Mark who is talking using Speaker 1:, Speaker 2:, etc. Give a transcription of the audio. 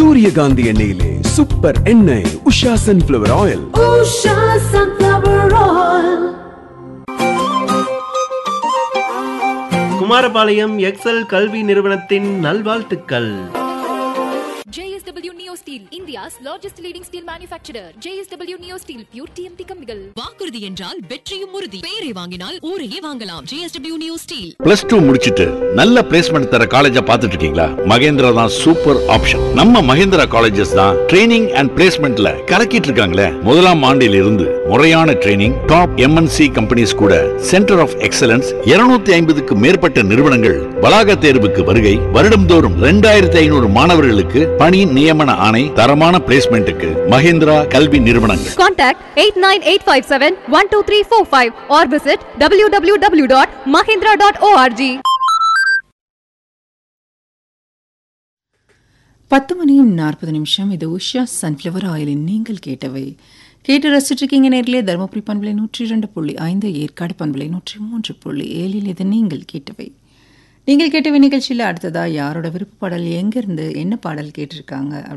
Speaker 1: சூரியகாந்தி எண்ணெயிலே சூப்பர் எண்ணெய் Usha sunflower oil
Speaker 2: Usha Sunflower Oil.
Speaker 3: Kumarapalayam Excel கல்வி நிறுவனத்தின் நல்வாழ்த்துக்கள்
Speaker 4: JSW Neo Steel, India's largest leading steel manufacturer. JSW Neo Steel, pure TMT கம்பிகள்.
Speaker 5: வாக்குறுதி என்றால் வெற்றியும் உறுதி பெயரை வாங்கினால் ஊரையே வாங்கலாம் JSW new steel
Speaker 6: plus two முடிச்சிட்டு நல்ல பிளேஸ்மெண்ட் தர காலேஜா பார்த்துட்டு இருக்கீங்களா மகேந்திரா தான் சூப்பர் ஆப்ஷன் நம்ம மகேந்திரா காலேஜஸ் தான் ட்ரைனிங் அண்ட் பிளேஸ்மெண்ட்ல கலக்கிட்டு இருக்காங்களே முதலாம் ஆண்டில் இருந்து முறையான ட்ரைனிங் டாப் எம்என்சி கம்பெனிஸ் கூட சென்டர் ஆஃப் எக்ஸலன்ஸ் 250 ஐம்பதுக்கு மேற்பட்ட நிறுவனங்கள் வளாக தேர்வுக்கு வருகை வருடம்தோறும் ரெண்டாயிரத்தி ஐநூறு மாணவர்களுக்கு பணி நியமன ஆணை தரமான பிளேஸ்மெண்ட்டுக்கு மகேந்திரா கல்வி நிறுவனங்கள்
Speaker 7: Contact 89857-12345 or visit www.mahindra.org.
Speaker 8: பத்து மணி நாற்பது நிமிஷம் இது உஷா சன்ஃப்ளவர் ஆயிலின் நீங்கள் கேட்டவை கேட்டு ரசிச்சிருக்கீங்க நேரிலே தருமபுரி பண்பலை நூற்றி இரண்டு புள்ளி ஐந்து ஏற்காடு பண்பலை நூற்றி மூன்று புள்ளி ஏழில் இது நீங்கள் கேட்டவை நீங்கள் கேட்டவை நிகழ்ச்சியில் அடுத்ததா யாரோட விருப்ப பாடல் எங்கேருந்து என்ன பாடல் கேட்டிருக்காங்க